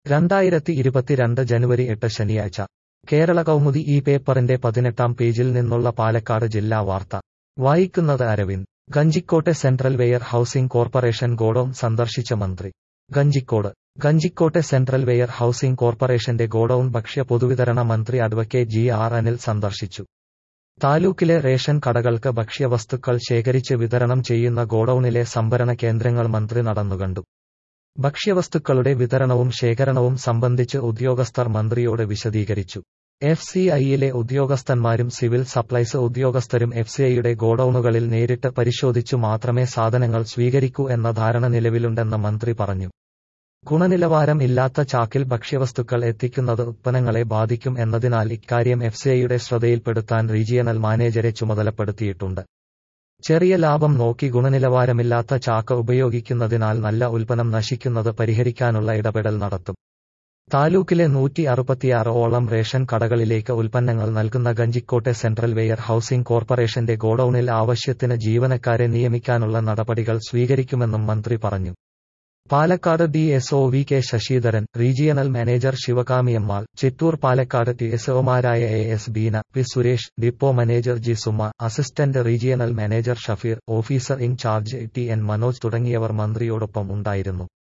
രണ്ടായിരത്തി ഇരുപത്തിരണ്ട് ജനുവരി എട്ട് ശനിയാഴ്ച കേരള കൗമുദി ഈ പേപ്പറിന്റെ പതിനെട്ടാം പേജിൽ നിന്നുള്ള പാലക്കാട് ജില്ലാ വാർത്ത വായിക്കുന്നത് അരവിന്ദ് ഗഞ്ചിക്കോട്ടെ central warehousing corporation godown സന്ദർശിച്ച മന്ത്രി ഗഞ്ചിക്കോട് ഗഞ്ചിക്കോട്ടെ സെൻട്രൽ വെയർ ഹൌസിംഗ് കോർപ്പറേഷന്റെ ഗോഡൌൺ ഭക്ഷ്യ പൊതുവിതരണ മന്ത്രി അഡ്വക്കേറ്റ് ജി ആർ അനിൽ സന്ദർശിച്ചു താലൂക്കിലെ റേഷൻ കടകൾക്ക് ഭക്ഷ്യവസ്തുക്കൾ ശേഖരിച്ച് വിതരണം ചെയ്യുന്ന ഗോഡൌണിലെ സംഭരണ കേന്ദ്രങ്ങൾ മന്ത്രി നടന്നുകണ്ടു ഭക്ഷ്യവസ്തുക്കളുടെ വിതരണവും ശേഖരണവും സംബന്ധിച്ച് ഉദ്യോഗസ്ഥർ മന്ത്രിയോട് വിശദീകരിച്ചു എഫ് സി ഐയിലെ ഉദ്യോഗസ്ഥന്മാരും സിവിൽ സപ്ലൈസ് ഉദ്യോഗസ്ഥരും എഫ് സി ഐയുടെ ഗോഡൌണുകളിൽ നേരിട്ട് പരിശോധിച്ചു മാത്രമേ സാധനങ്ങൾ സ്വീകരിക്കൂ എന്ന ധാരണ നിലവിലുണ്ടെന്ന് മന്ത്രി പറഞ്ഞു ഗുണനിലവാരം ഇല്ലാത്ത ചാക്കിൽ ഭക്ഷ്യവസ്തുക്കൾ എത്തിക്കുന്നത് ഉത്പന്നങ്ങളെ ബാധിക്കും എന്നതിനാൽ ഇക്കാര്യം എഫ് സി ഐയുടെ ശ്രദ്ധയിൽപ്പെടുത്താൻ റീജിയണൽ മാനേജരെ ചുമതലപ്പെടുത്തിയിട്ടുണ്ട് ചെറിയ ലാഭം നോക്കി ഗുണനിലവാരമില്ലാത്ത ചാക്ക് ഉപയോഗിക്കുന്നതിനാൽ നല്ല ഉൽപ്പന്നം നശിക്കുന്നത് പരിഹരിക്കാനുള്ള ഇടപെടൽ നടത്തും താലൂക്കിലെ നൂറ്റി അറുപത്തിയാറ് ഓളം റേഷൻ കടകളിലേക്ക് ഉൽപ്പന്നങ്ങൾ നൽകുന്ന ഗഞ്ചിക്കോട്ടെ സെൻട്രൽ വെയർ ഹൌസിംഗ് കോർപ്പറേഷന്റെ ഗോഡൌണിൽ ആവശ്യത്തിന് ജീവനക്കാരെ നിയമിക്കാനുള്ള നടപടികൾ സ്വീകരിക്കുമെന്നും മന്ത്രി പറഞ്ഞു Palakkad D S O V K Sasidharan regional manager Sivakamiammal Chittoor Palakkad T S ഒമാരായ A S Beena P Suresh depot manager G Suma assistant regional manager Shafeer officer in charge T N Manoj തുടങ്ങിയവർ മന്ത്രിയോടൊപ്പം ഉണ്ടായിരുന്നു